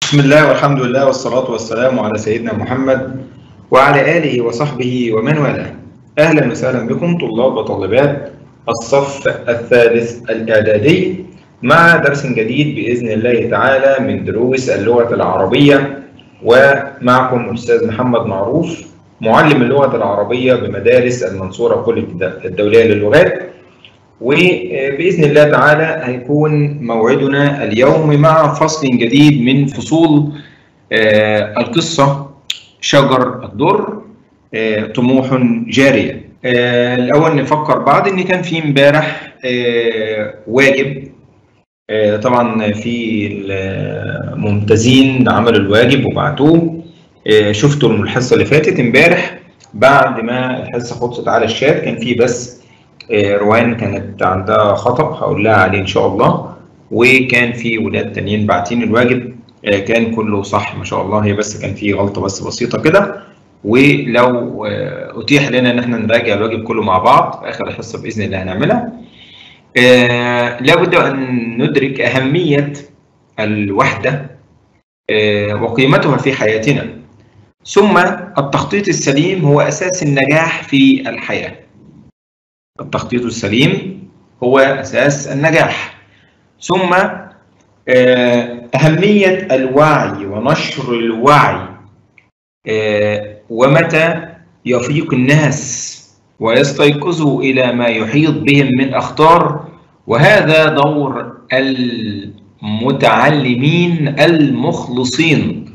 بسم الله والحمد لله والصلاة والسلام على سيدنا محمد وعلى آله وصحبه ومن والاه. أهلا وسهلا بكم طلاب وطالبات الصف الثالث الإعدادي مع درس جديد بإذن الله تعالى من دروس اللغة العربية ومعكم الأستاذ محمد معروف معلم اللغة العربية بمدارس المنصورة كلية الدولية للغات وبإذن الله تعالى هيكون موعدنا اليوم مع فصل جديد من فصول آه القصة شجر الدر آه طموح جارية آه الأول نفكر بعض إن كان في امبارح واجب طبعا في الممتازين عملوا الواجب وبعتوه شفتوا الحصة اللي فاتت امبارح بعد ما الحصة خلصت على الشات كان في بس روان كانت عندها خطأ هقول لها عليه إن شاء الله وكان في ولاد تانيين باعتين الواجب كان كله صح ما شاء الله هي بس كان في غلطة بس بسيطة كده ولو أتيح لنا إن احنا نراجع الواجب كله مع بعض في آخر الحصة بإذن الله هنعملها لابد أن ندرك أهمية الوحدة وقيمتها في حياتنا ثم التخطيط السليم هو أساس النجاح في الحياة التخطيط السليم هو أساس النجاح ثم أهمية الوعي ونشر الوعي ومتى يفيق الناس ويستيقظوا إلى ما يحيط بهم من أخطار وهذا دور المتعلمين المخلصين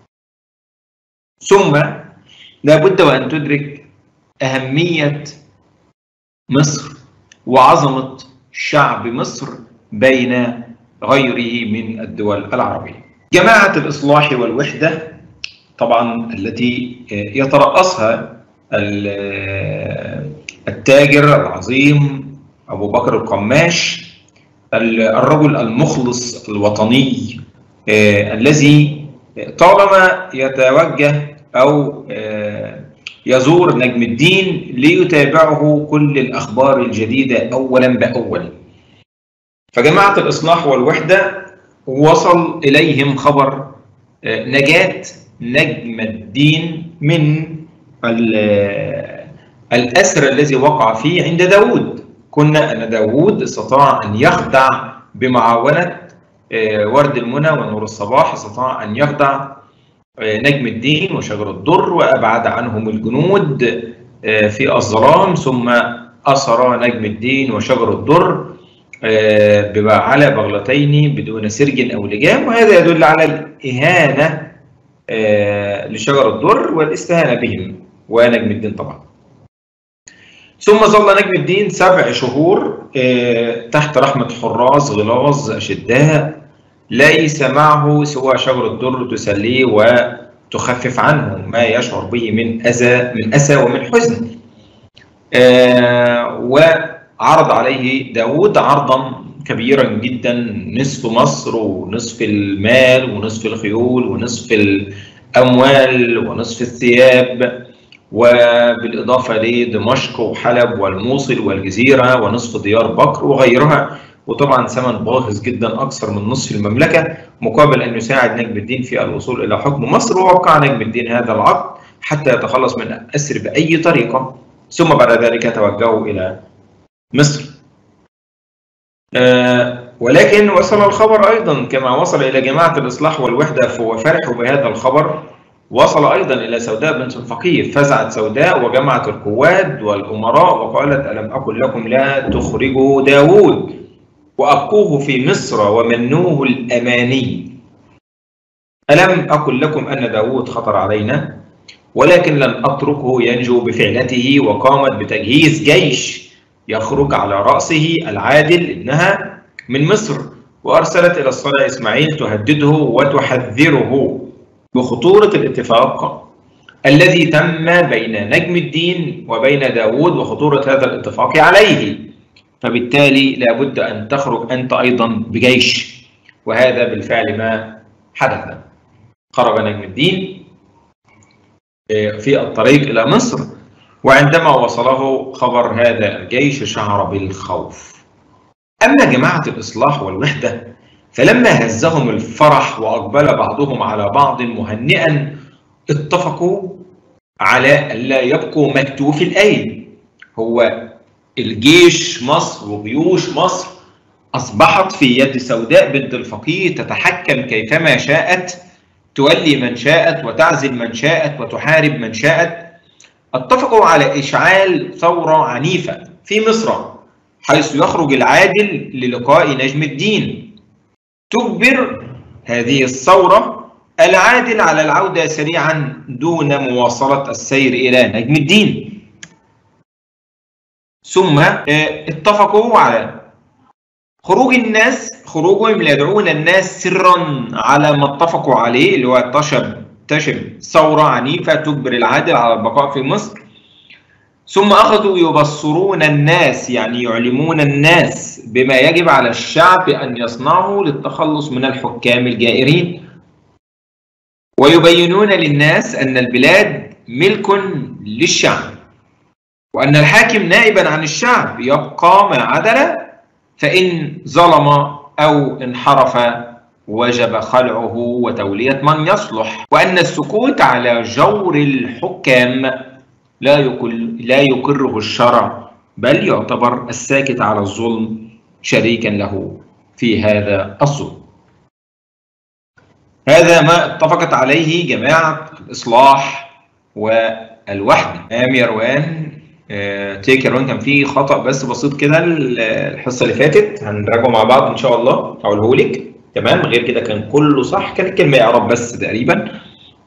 ثم لابد وأن تدرك أهمية مصر وعظمة شعب مصر بين غيره من الدول العربية جماعة الإصلاح والوحدة طبعا التي يترأسها التاجر العظيم أبو بكر القماش الرجل المخلص الوطني الذي طالما يتوجه أو يزور نجم الدين ليتابعه كل الأخبار الجديدة أولا بأول فجماعة الإصلاح والوحدة وصل إليهم خبر نجاة نجم الدين من الأسر الذي وقع فيه عند داود كنا أن داود استطاع أن يخدع بمعاونة ورد المنى ونور الصباح استطاع أن يخدع نجم الدين وشجر الدر وأبعد عنهم الجنود في الظلام ثم أسر نجم الدين وشجر الدر على بغلتين بدون سرج أو لجام وهذا يدل على الإهانة لشجر الدر والاستهانة بهم ونجم الدين طبعا ثم ظل نجم الدين سبع شهور تحت رحمة حراس غلاظ أشداء ليس معه سوى شجر الدر تسليه وتخفف عنه ما يشعر به من أذى من أسى ومن حزن وعرض عليه داود عرضا كبيرا جدا نصف مصر ونصف المال ونصف الخيول ونصف الأموال ونصف الثياب وبالإضافة لدمشق وحلب والموصل والجزيرة ونصف ديار بكر وغيرها وطبعا ثمن باهظ جدا أكثر من نصف المملكة مقابل أن يساعد نجم الدين في الوصول إلى حكم مصر ووقع نجم الدين هذا العقد حتى يتخلص من الأسر بأي طريقة ثم بعد ذلك توجهوا إلى مصر آه ولكن وصل الخبر أيضا كما وصل إلى جماعة الإصلاح والوحدة وفرحوا بهذا الخبر وصل أيضا إلى سوداء بنت الفقيه فزعت سوداء وجمعت القواد والأمراء وقالت ألم أقل لكم لا تخرجوا داود وأبقوه في مصر ومنوه الأماني ألم أقل لكم أن داود خطر علينا ولكن لن أتركه ينجو بفعلته وقامت بتجهيز جيش يخرج على رأسه العادل ابنها من مصر وأرسلت إلى الصلاة إسماعيل تهدده وتحذره بخطورة الاتفاق الذي تم بين نجم الدين وبين داود وخطورة هذا الاتفاق عليه فبالتالي لابد أن تخرج أنت أيضا بجيش وهذا بالفعل ما حدث خرج نجم الدين في الطريق إلى مصر وعندما وصله خبر هذا الجيش شعر بالخوف أما جماعة الإصلاح والوحدة فلما هزهم الفرح وأقبل بعضهم على بعض مهنئا اتفقوا على ألا يبقوا مكتوف الأيدي هو الجيش مصر وجيوش مصر أصبحت في يد سوداء بنت الفقيه تتحكم كيفما شاءت تولي من شاءت وتعزل من شاءت وتحارب من شاءت اتفقوا على إشعال ثورة عنيفة في مصر حيث يخرج العادل للقاء نجم الدين تجبر هذه الثورة العادل على العودة سريعا دون مواصلة السير إلى نجم الدين ثم اتفقوا على خروج الناس خروجهم ليدعون الناس سرا على ما اتفقوا عليه اللي هو تشب تشب ثورة عنيفة تجبر العادل على البقاء في مصر ثم أخذوا يبصرون الناس يعني يعلمون الناس بما يجب على الشعب أن يصنعه للتخلص من الحكام الجائرين ويبينون للناس أن البلاد ملك للشعب وأن الحاكم نائبا عن الشعب يبقى ما عدل فإن ظلم أو انحرف وجب خلعه وتولية من يصلح وأن السكوت على جور الحكام لا يقل لا يقره الشرع بل يعتبر الساكت على الظلم شريكا له في هذا الظلم هذا ما اتفقت عليه جماعة الإصلاح والوحدة أم يروان تيك يروان كان في خطأ بس بسيط كده الحصة اللي فاتت هنراجعه مع بعض إن شاء الله هقوله لك تمام غير كده كان كله صح كانت كلمة إعراب بس تقريبا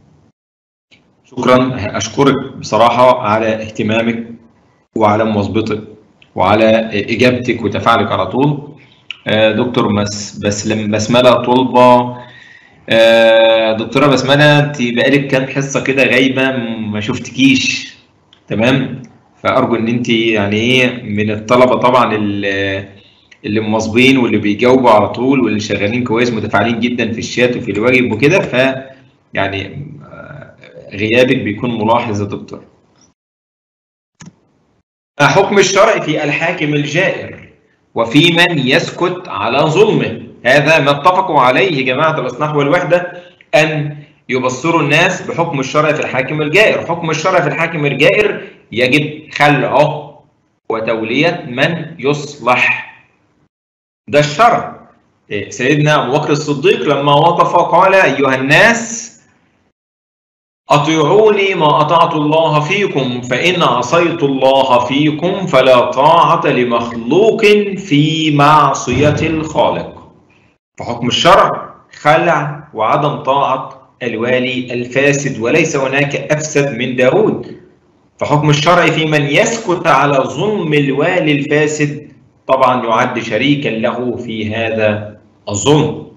شكرا اشكرك بصراحه على اهتمامك وعلى مواظبتك وعلى اجابتك وتفاعلك على طول دكتور بس بسلم بسمله طلبه دكتوره بسمله انت بقالك كام حصه كده غايبه ما شفتكيش تمام فارجو ان انت يعني ايه من الطلبه طبعا اللي مواظبين واللي بيجاوبوا على طول واللي شغالين كويس متفاعلين جدا في الشات وفي الواجب وكده ف يعني غيابك بيكون ملاحظ يا دكتور حكم الشرع في الحاكم الجائر وفي من يسكت على ظلمه هذا ما اتفقوا عليه جماعة الإصلاح والوحدة أن يبصروا الناس بحكم الشرع في الحاكم الجائر حكم الشرع في الحاكم الجائر يجب خلعه وتولية من يصلح ده الشرع سيدنا أبو بكر الصديق لما وقف قال أيها الناس أطيعوني ما أطعت الله فيكم فإن عصيت الله فيكم فلا طاعة لمخلوق في معصية الخالق فحكم الشرع خلع وعدم طاعة الوالي الفاسد وليس هناك أفسد من داود فحكم الشرع في من يسكت على ظلم الوالي الفاسد طبعا يعد شريكا له في هذا الظلم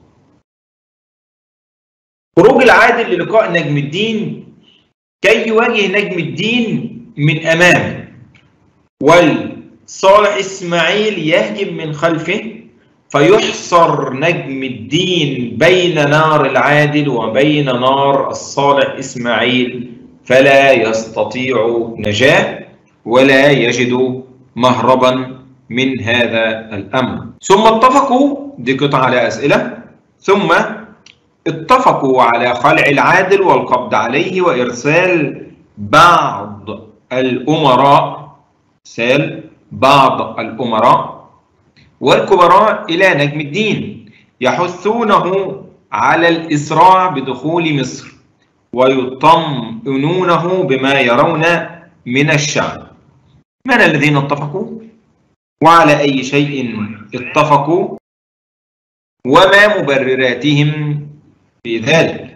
خروج العادل للقاء نجم الدين كي يواجه نجم الدين من أمامه والصالح إسماعيل يهجم من خلفه فيحصر نجم الدين بين نار العادل وبين نار الصالح إسماعيل فلا يستطيع نجاة ولا يجد مهربا من هذا الأمر ثم اتفقوا دي قطعة على أسئلة ثم اتفقوا على خلع العادل والقبض عليه وإرسال بعض الأمراء إرسال بعض الأمراء والكبراء إلى نجم الدين يحثونه على الإسراع بدخول مصر ويطمئنونه بما يرون من الشعب من الذين اتفقوا وعلى أي شيء اتفقوا وما مبرراتهم في ذلك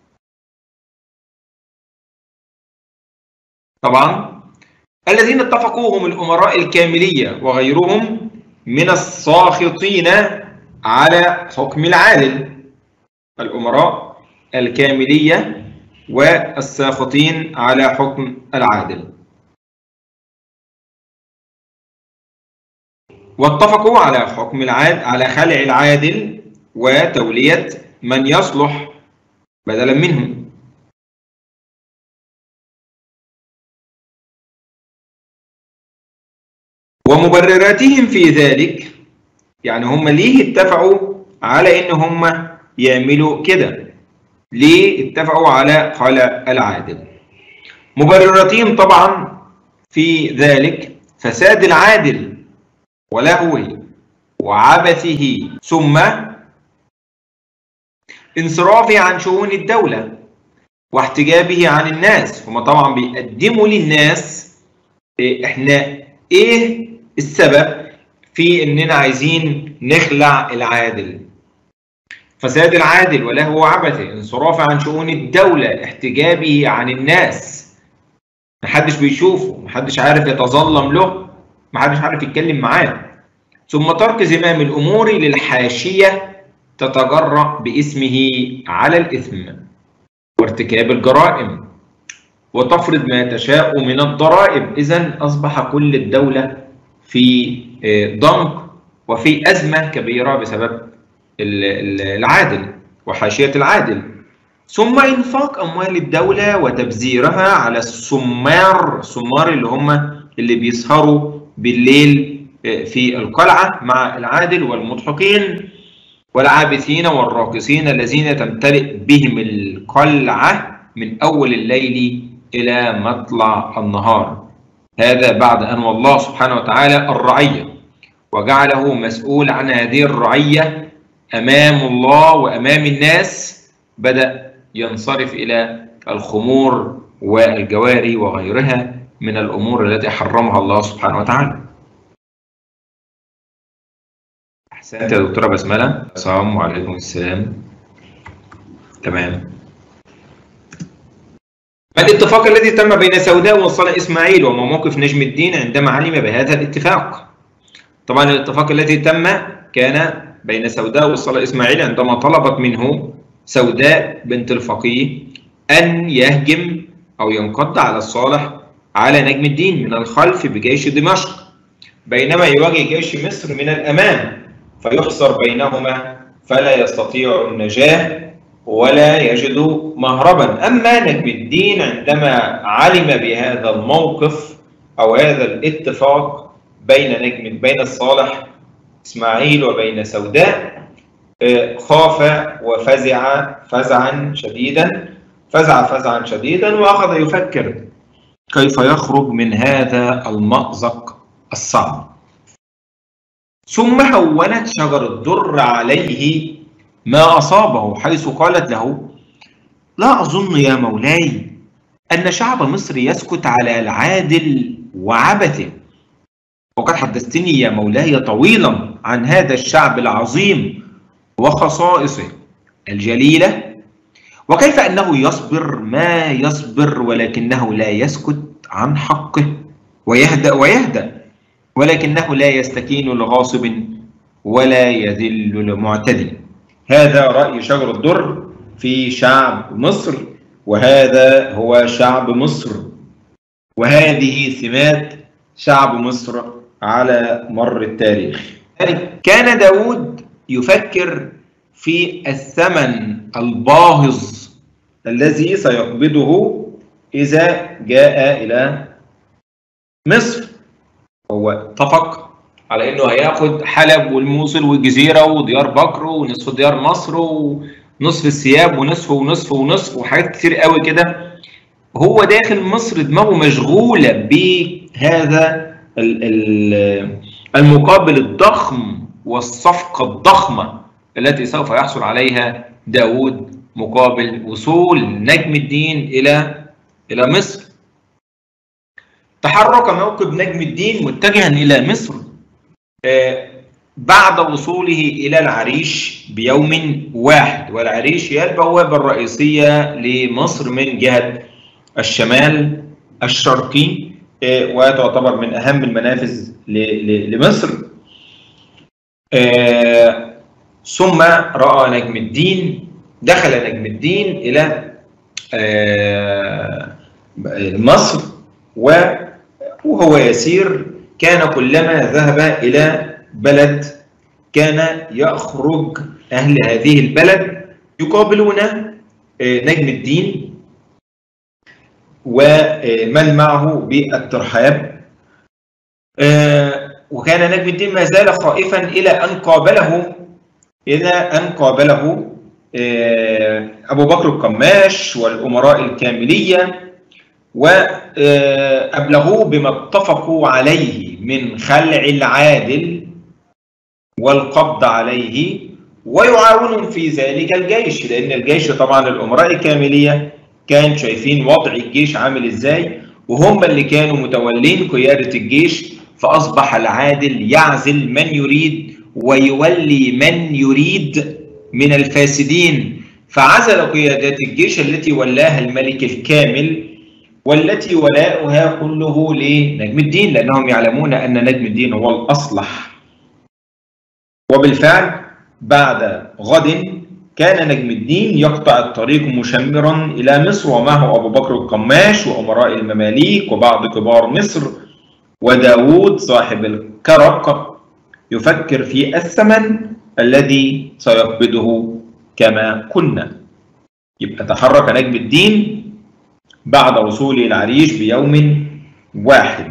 طبعا الذين اتفقوا هم الأمراء الكاملية وغيرهم من الساخطين على حكم العادل الأمراء الكاملية والساخطين على حكم العادل واتفقوا على حكم العادل على خلع العادل وتولية من يصلح بدلا منهم ومبرراتهم في ذلك يعني هم ليه اتفقوا على ان هم يعملوا كده ليه اتفقوا على قال العادل مبررتهم طبعا في ذلك فساد العادل ولهوه وعبثه ثم انصرافه عن شؤون الدولة واحتجابه عن الناس هما طبعا بيقدموا للناس إيه احنا ايه السبب في اننا عايزين نخلع العادل فساد العادل ولهو عبثه انصرافه عن شؤون الدولة احتجابه عن الناس محدش بيشوفه محدش عارف يتظلم له محدش عارف يتكلم معاه ثم ترك زمام الأمور للحاشية تتجرأ باسمه على الإثم وارتكاب الجرائم وتفرض ما تشاء من الضرائب إذا أصبح كل الدولة في ضنك وفي أزمة كبيرة بسبب العادل وحاشية العادل ثم إنفاق أموال الدولة وتبذيرها على السمار السمار اللي هم اللي بيسهروا بالليل في القلعة مع العادل والمضحكين والعابثين والراقصين الذين تمتلئ بهم القلعة من أول الليل إلى مطلع النهار هذا بعد أن والله سبحانه وتعالى الرعية وجعله مسؤول عن هذه الرعية أمام الله وأمام الناس بدأ ينصرف إلى الخمور والجواري وغيرها من الأمور التي حرمها الله سبحانه وتعالى أحسنت يا دكتورة بسملة السلام عليكم السلام تمام ما الاتفاق الذي تم بين سوداء وصلاح إسماعيل وما موقف نجم الدين عندما علم بهذا الاتفاق طبعا الاتفاق الذي تم كان بين سوداء وصلاح إسماعيل عندما طلبت منه سوداء بنت الفقيه أن يهجم أو ينقض على الصالح على نجم الدين من الخلف بجيش دمشق بينما يواجه جيش مصر من الأمام فيحصر بينهما فلا يستطيع النجاة ولا يجد مهربا أما نجم الدين عندما علم بهذا الموقف أو هذا الاتفاق بين نجم بين الصالح إسماعيل وبين سوداء خاف وفزع فزعا شديدا فزع فزعا شديدا واخذ يفكر كيف يخرج من هذا المأزق الصعب ثم هونت شجر الدر عليه ما أصابه حيث قالت له لا أظن يا مولاي أن شعب مصر يسكت على العادل وعبثه وقد حدثتني يا مولاي طويلا عن هذا الشعب العظيم وخصائصه الجليلة وكيف أنه يصبر ما يصبر ولكنه لا يسكت عن حقه ويهدأ ويهدأ ولكنه لا يستكين لغاصب ولا يذل لمعتدل هذا رأي شجر الدر في شعب مصر وهذا هو شعب مصر وهذه سمات شعب مصر على مر التاريخ كان داود يفكر في الثمن الباهظ الذي سيقبضه إذا جاء إلى مصر هو اتفق على انه هياخد حلب والموصل والجزيره وديار بكر ونصف ديار مصر ونصف الثياب ونصف ونصف ونصف وحاجات كتير قوي كده هو داخل مصر دماغه مشغوله بهذا المقابل الضخم والصفقه الضخمه التي سوف يحصل عليها داود مقابل وصول نجم الدين الى الى مصر تحرك موكب نجم الدين متجها الى مصر بعد وصوله إلى العريش بيوم واحد والعريش هي البوابة الرئيسية لمصر من جهة الشمال الشرقي وتعتبر من أهم المنافذ لمصر ثم رأى نجم الدين دخل نجم الدين إلى مصر وهو يسير كان كلما ذهب إلى بلد كان يخرج أهل هذه البلد يقابلون نجم الدين ومن معه بالترحاب وكان نجم الدين ما زال خائفا إلى أن قابله إلى أن قابله أبو بكر القماش والأمراء الكاملية وأبلغوه بما اتفقوا عليه من خلع العادل والقبض عليه ويعاونهم في ذلك الجيش لأن الجيش طبعا الأمراء الكاملية كان شايفين وضع الجيش عامل إزاي وهم اللي كانوا متولين قيادة الجيش فأصبح العادل يعزل من يريد ويولي من يريد من الفاسدين فعزل قيادات الجيش التي ولاها الملك الكامل والتي ولاؤها كله لنجم الدين لأنهم يعلمون أن نجم الدين هو الأصلح وبالفعل بعد غد كان نجم الدين يقطع الطريق مشمرا إلى مصر ومعه أبو بكر القماش وأمراء المماليك وبعض كبار مصر وداود صاحب الكرق يفكر في الثمن الذي سيقبضه كما كنا يبقى تحرك نجم الدين بعد وصوله العريش بيوم واحد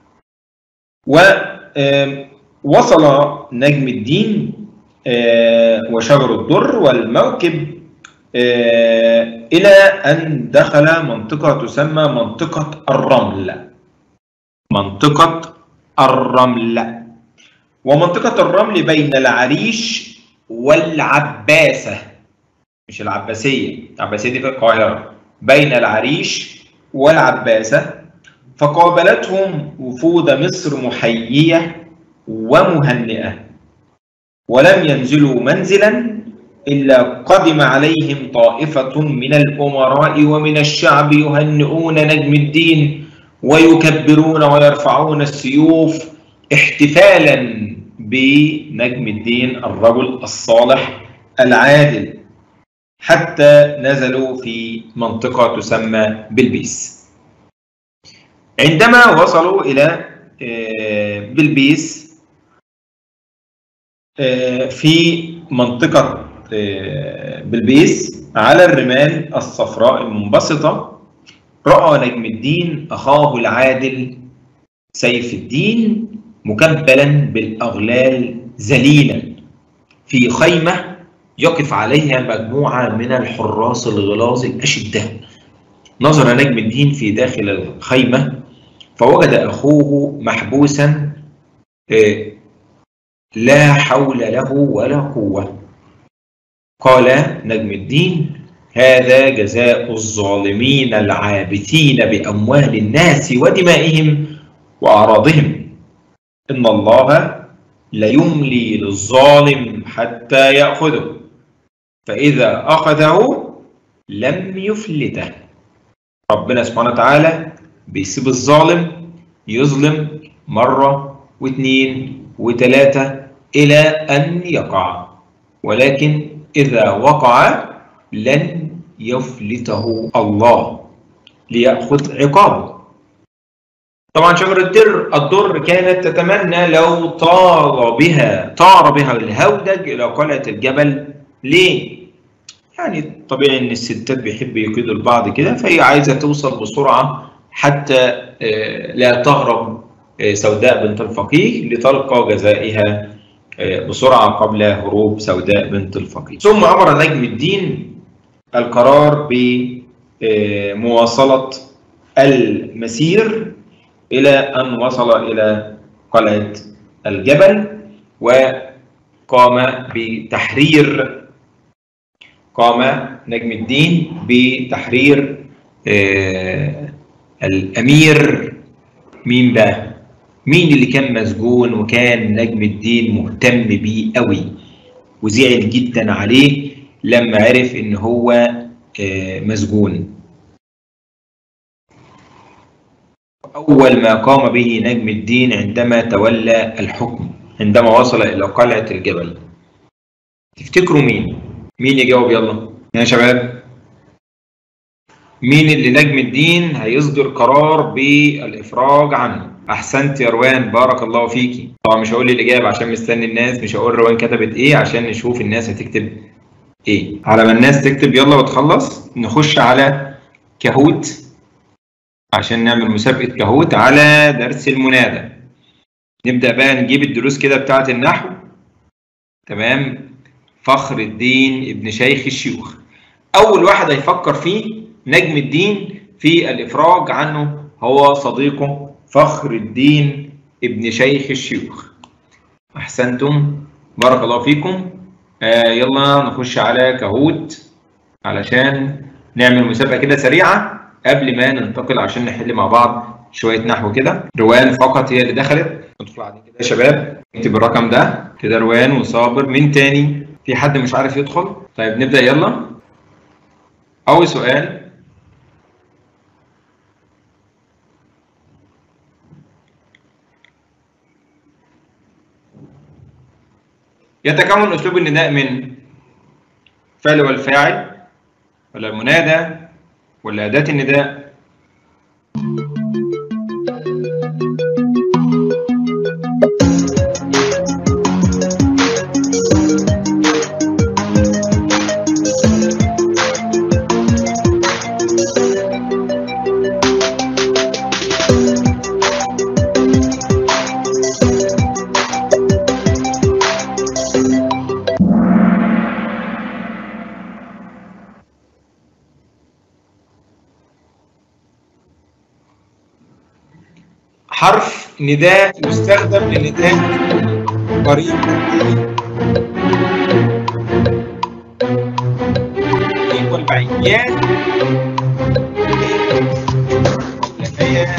ووصل نجم الدين وشجر الدر والموكب إلى أن دخل منطقة تسمى منطقة الرمل منطقة الرمل ومنطقة الرمل بين العريش والعباسة مش العباسية العباسية دي في القاهرة بين العريش والعباسة فقابلتهم وفود مصر محيية ومهنئة ولم ينزلوا منزلا إلا قدم عليهم طائفة من الأمراء ومن الشعب يهنئون نجم الدين ويكبرون ويرفعون السيوف احتفالا بنجم الدين الرجل الصالح العادل حتى نزلوا في منطقة تسمى بلبيس عندما وصلوا إلى بلبيس في منطقة بلبيس على الرمال الصفراء المنبسطة رأى نجم الدين أخاه العادل سيف الدين مكبلا بالأغلال ذليلا في خيمة يقف عليها مجموعة من الحراس الغلاظ الأشداء نظر نجم الدين في داخل الخيمة فوجد أخوه محبوسا لا حول له ولا قوة قال نجم الدين هذا جزاء الظالمين العابثين بأموال الناس ودمائهم وأعراضهم إن الله ليملي للظالم حتى يأخذه فإذا أخذه لم يفلته ربنا سبحانه وتعالى بيسيب الظالم يظلم مرة واثنين وثلاثة إلى أن يقع ولكن إذا وقع لن يفلته الله ليأخذ عقابه طبعا شجرة الدر الدر كانت تتمنى لو طار بها طار بها الهودج إلى قلعة الجبل ليه؟ يعني طبيعي إن الستات بيحبوا يقيدوا البعض كده فهي عايزة توصل بسرعة حتى لا تهرب سوداء بنت الفقيه لتلقى جزائها بسرعة قبل هروب سوداء بنت الفقيه ثم أمر نجم الدين القرار بمواصلة المسير إلى أن وصل إلى قلعة الجبل وقام بتحرير قام نجم الدين بتحرير الأمير مين بقى؟ مين اللي كان مسجون وكان نجم الدين مهتم بيه قوي وزعل جدا عليه لما عرف ان هو مسجون أول ما قام به نجم الدين عندما تولى الحكم عندما وصل إلى قلعة الجبل تفتكروا مين؟ مين يجاوب يلا يا شباب مين اللي نجم الدين هيصدر قرار بالإفراج عنه احسنت يا روان بارك الله فيكي طبعا مش هقول الاجابه عشان مستني الناس مش هقول روان كتبت ايه عشان نشوف الناس هتكتب ايه على ما الناس تكتب يلا وتخلص نخش على كهوت عشان نعمل مسابقه كهوت على درس المنادى نبدا بقى نجيب الدروس كده بتاعه النحو تمام فخر الدين ابن شيخ الشيوخ أول واحد هيفكر فيه نجم الدين في الإفراج عنه هو صديقه فخر الدين ابن شيخ الشيوخ أحسنتم بارك الله فيكم آه يلا نخش على كهوت علشان نعمل مسابقة كده سريعة قبل ما ننتقل عشان نحل مع بعض شوية نحو كده روان فقط هي اللي دخلت ندخل عليه كده يا شباب اكتب الرقم ده كده روان وصابر مين تاني في حد مش عارف يدخل طيب نبدأ يلا أول سؤال يتكون أسلوب النداء من فعل والفاعل ولا المنادى ولا أداة النداء حرف نداء يستخدم لنداء قريب القريب والبعيد يا ولا يا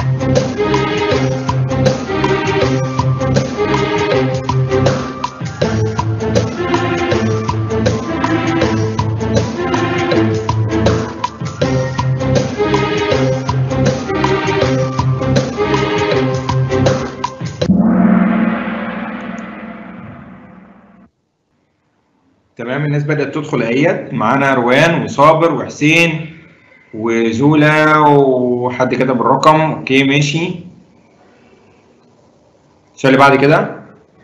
تمام الناس بدأت تدخل اهيت معانا روان وصابر وحسين وزولا وحد كتب الرقم اوكي ماشي السؤال اللي بعد كده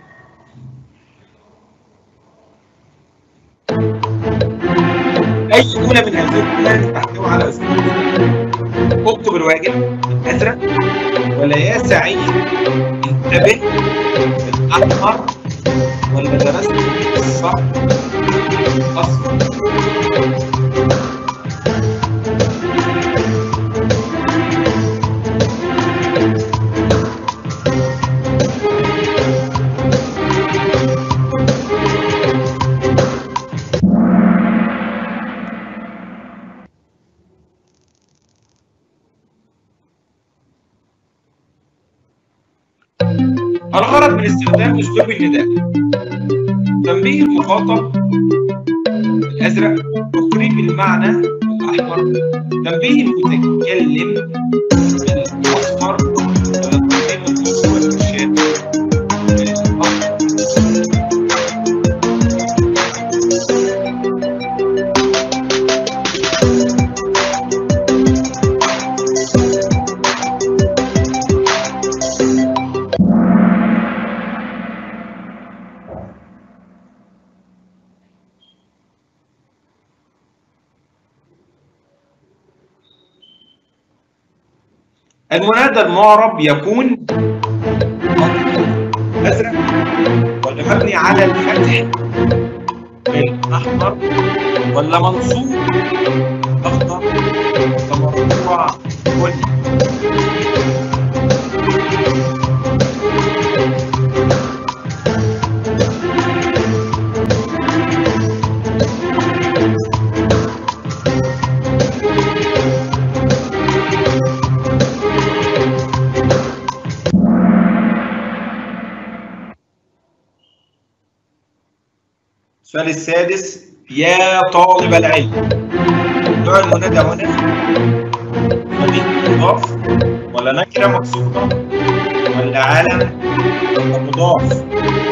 أي جملة من هذه الجمل تحتوي على أسلوب اكتب الواجب الأزرق ولا يا سعيد انتبه الأحمر ولا درست الصح أصفر الغرض من استخدام اسلوب النداء تنبيه المخاطب الازرق تقريب المعنى الاحمر تنبيه المتكلم الاصفر تقديم النص والارشاد الاخضر المنادى المعرب يكون ازرق ولا مبني على الفتح الاحمر ولا منصوب اخضر ولا مرفوع بني السؤال السادس يا طالب العلم نوع المنادى هنا ضمير مضاف ولا نكره مقصوده ولا علم ولا مضاف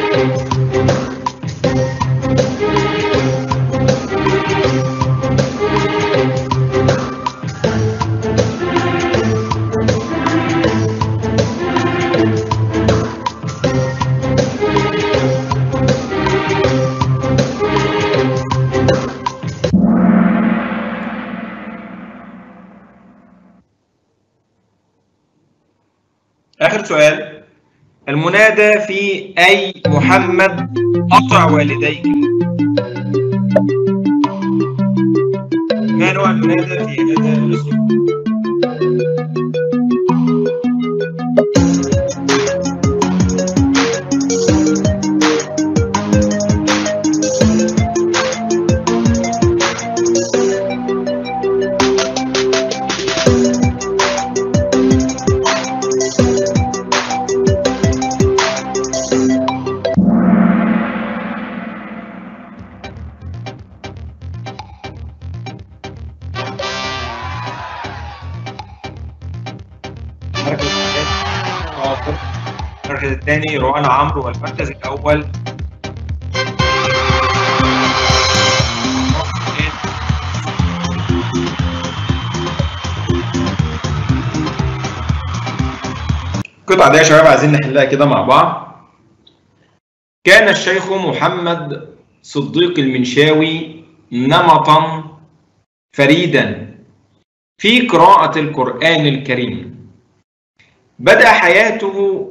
آخر سؤال المنادى في أي محمد أطع والديك ينفع المنادى في هذا الاسلوب المركز الثاني ناصر المركز الثاني روان عمرو والمركز الأول القطعة دي يا شباب عايزين نحلها كده مع بعض كان الشيخ محمد صديق المنشاوي نمطا فريدا في قراءة القرآن الكريم بدأ حياته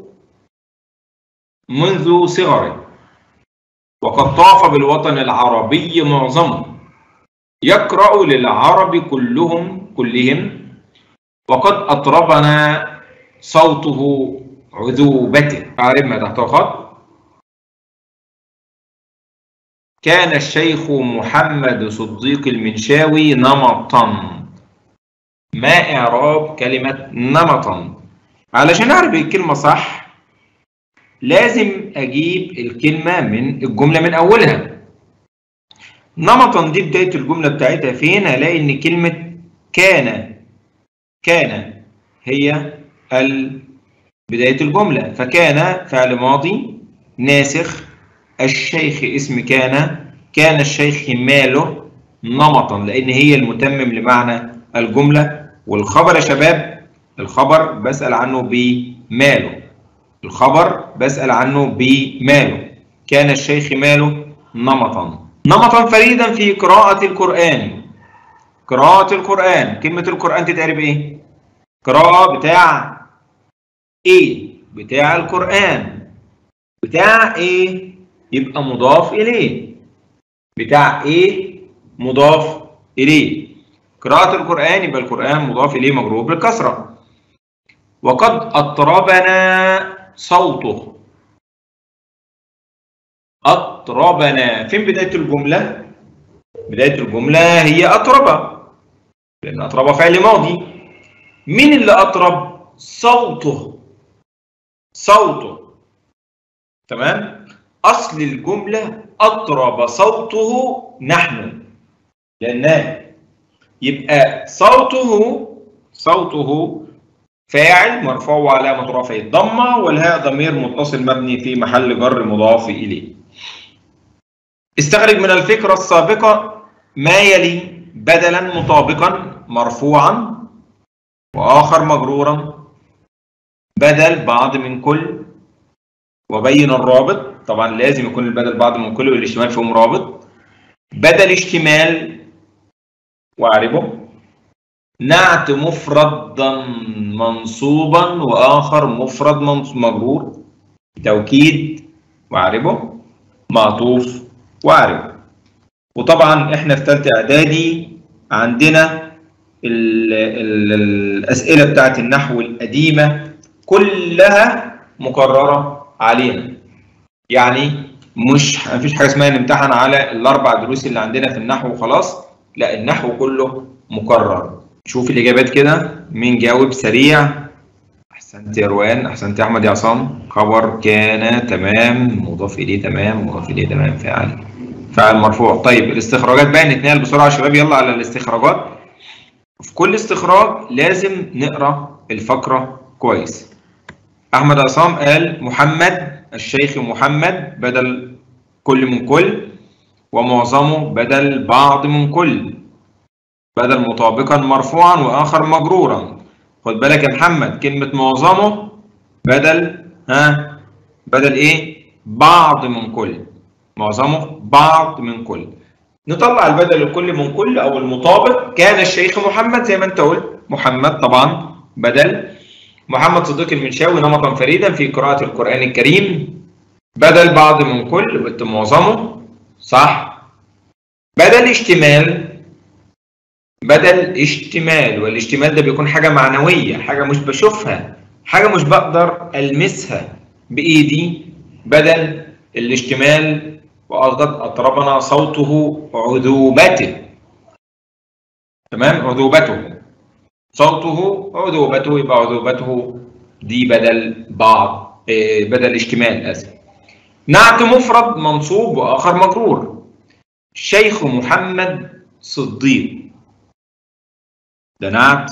منذ صغره وقد طاف بالوطن العربي معظمه يقرأ للعرب كلهم كلهم وقد أطربنا صوته عذوبته أعرف ما تحت خط كان الشيخ محمد صديق المنشاوي نمطا ما إعراب كلمة نمطا علشان أعرف الكلمة صح لازم أجيب الكلمة من الجملة من أولها نمطا دي بداية الجملة بتاعتها فين هلاقي إن كلمة كان كان هي بداية الجملة فكان فعل ماضي ناسخ الشيخ اسم كان كان الشيخ ماله نمطا لأن هي المتمم لمعنى الجملة والخبر يا شباب الخبر بسأل عنه بماله الخبر بسأل عنه بماله كان الشيخ ماله نمطا نمطا فريدا في قراءة القرآن قراءة القرآن كلمة القرآن تتعرف ايه؟ قراءة بتاع ايه؟ بتاع القرآن بتاع ايه؟ يبقى مضاف إليه بتاع ايه؟ مضاف إليه قراءة القرآن يبقى القرآن مضاف إليه مجرور بالكسرة وقد أطربنا صوته أطربنا فين بداية الجملة؟ بداية الجملة هي أطربة لأن أطربة فعل ماضي مين اللي أطرب؟ صوته صوته تمام؟ أصل الجملة أطرب صوته نحن لأن يبقى صوته صوته فاعل مرفوع وعلامة رفعه الضمة والهاء ضمير متصل مبني في محل جر مضاف إليه. استخرج من الفكرة السابقة ما يلي بدلا مطابقا مرفوعا وآخر مجرورا بدل بعض من كل وبين الرابط طبعا لازم يكون البدل بعض من كل والاشتمال فيهم رابط بدل اشتمال واعربه نعت مفردا منصوبا واخر مفرد مجرور توكيد واعربه معطوف واعربه وطبعا احنا في ثالثه اعدادي عندنا ال ال الاسئله بتاعت النحو القديمه كلها مكرره علينا يعني مش مفيش حاجه اسمها نمتحن على الاربع دروس اللي عندنا في النحو وخلاص لا النحو كله مكرر شوف الاجابات كده مين جاوب سريع احسنت يا روان احسنت يا احمد يا عصام خبر كان تمام مضاف اليه تمام مضاف اليه تمام فعل فعل مرفوع طيب الاستخراجات بقى نتنقل بسرعه يا شباب يلا على الاستخراجات في كل استخراج لازم نقرا الفقره كويس احمد عصام قال محمد الشيخ محمد بدل كل من كل ومعظمه بدل بعض من كل بدل مطابقا مرفوعا واخر مجرورا خد بالك يا محمد كلمه معظمه بدل ها بدل ايه بعض من كل معظمه بعض من كل نطلع البدل الكل من كل او المطابق كان الشيخ محمد زي ما انت قلت محمد طبعا بدل محمد صديق المنشاوي نمطا فريدا في قراءة القرآن الكريم بدل بعض من كل قلت معظمه صح بدل اشتمال بدل اشتمال والاشتمال ده بيكون حاجة معنوية حاجة مش بشوفها حاجة مش بقدر ألمسها بإيدي بدل الاشتمال وقد أطربنا صوته عذوبته تمام عذوبته صوته عذوبته يبقى عذوبته دي بدل بعض بدل اشتمال اسف نعت مفرد منصوب واخر مجرور شيخ محمد صديق ده نعت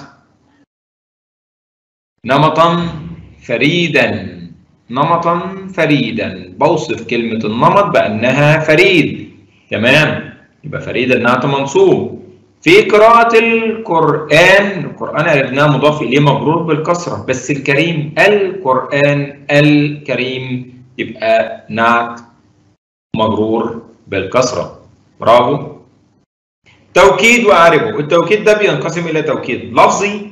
نمطا فريدا نمطا فريدا بوصف كلمة النمط بأنها فريد تمام يبقى فريد النعت منصوب في قراءة القرآن القرآن عرفناه مضاف إليه مجرور بالكسرة بس الكريم القرآن الكريم يبقى نعت مجرور بالكسرة برافو توكيد وأعربه التوكيد ده بينقسم إلى توكيد لفظي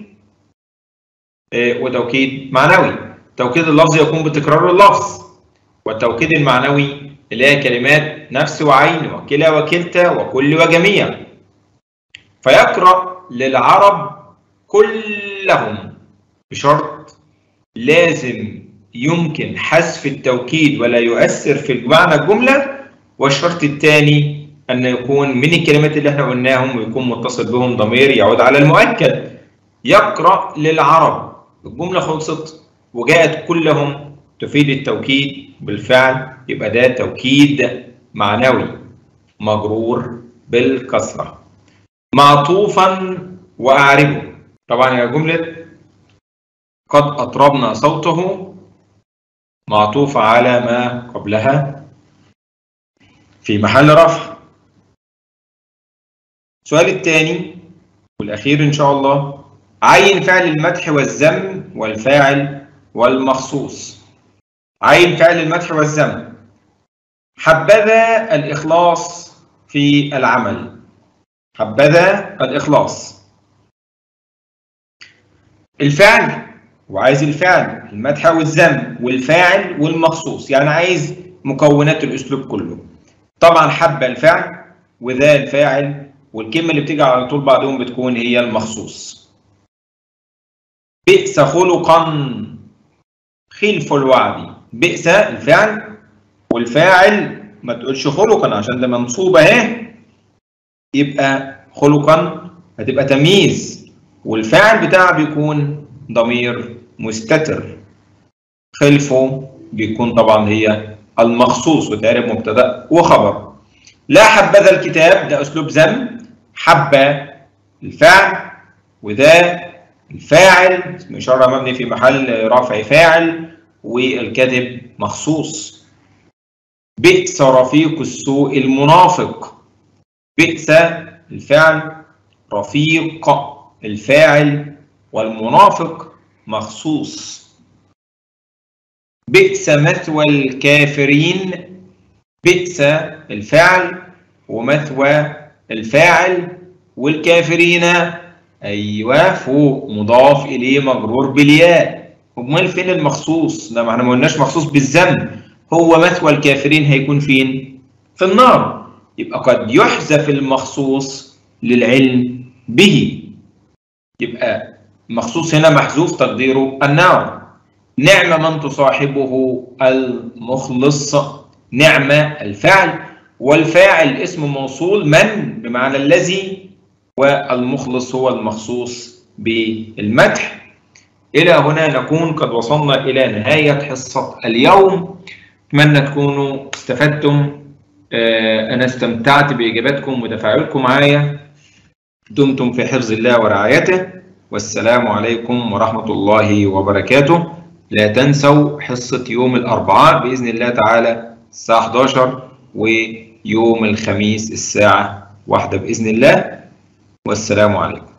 وتوكيد معنوي التوكيد اللفظي يكون بتكرار اللفظ والتوكيد المعنوي اللي هي كلمات نفس وعين وكلا وكلتا وكل وجميع فيقرأ للعرب كلهم بشرط لازم يمكن حذف التوكيد ولا يؤثر في معنى الجملة والشرط الثاني أن يكون من الكلمات اللي احنا قلناهم ويكون متصل بهم ضمير يعود على المؤكد يقرأ للعرب الجملة خلصت وجاءت كلهم تفيد التوكيد بالفعل يبقى ده توكيد معنوي مجرور بالكسره معطوفا وأعربه طبعا هي جملة قد أطربنا صوته معطوفة على ما قبلها في محل رفع السؤال الثاني والأخير إن شاء الله عين فعل المدح والذم والفاعل والمخصوص عين فعل المدح والذم حبذا الإخلاص في العمل حبذا الإخلاص الفعل وعايز الفعل المدح والذم والفاعل والمخصوص يعني عايز مكونات الأسلوب كله طبعا حب الفعل وذا الفاعل والكلمة اللي بتيجي على طول بعدهم بتكون هي المخصوص بئس خلقا خلف الوعد بئس الفعل والفاعل ما تقولش خلقا عشان ده منصوب اهي يبقى خلقا هتبقى تمييز والفاعل بتاعها بيكون ضمير مستتر خلفه بيكون طبعا هي المخصوص وتعرف مبتدا وخبر لا حبذا الكتاب ده اسلوب ذم حب الفعل وده الفاعل اسم اشاره مبني في محل رفع فاعل والكاتب مخصوص بئس رفيق السوء المنافق بئس الفعل رفيق الفاعل والمنافق مخصوص بئس مثوى الكافرين بئس الفعل ومثوى الفاعل والكافرين ايوه فوق مضاف اليه مجرور بالياء امال فين المخصوص ده ما احنا ما قلناش مخصوص بالذم هو مثوى الكافرين هيكون فين في النار يبقى قد يحذف المخصوص للعلم به يبقى مخصوص هنا محذوف تقديره النار نعم من تصاحبه المخلص نعم الفعل والفاعل اسم موصول من بمعنى الذي والمخلص هو المخصوص بالمدح إلى هنا نكون قد وصلنا إلى نهاية حصة اليوم أتمنى تكونوا استفدتم أنا استمتعت بإجاباتكم وتفاعلكم معايا دمتم في حفظ الله ورعايته والسلام عليكم ورحمة الله وبركاته لا تنسوا حصة يوم الأربعاء بإذن الله تعالى الساعة 11 ويوم الخميس الساعة واحدة بإذن الله والسلام عليكم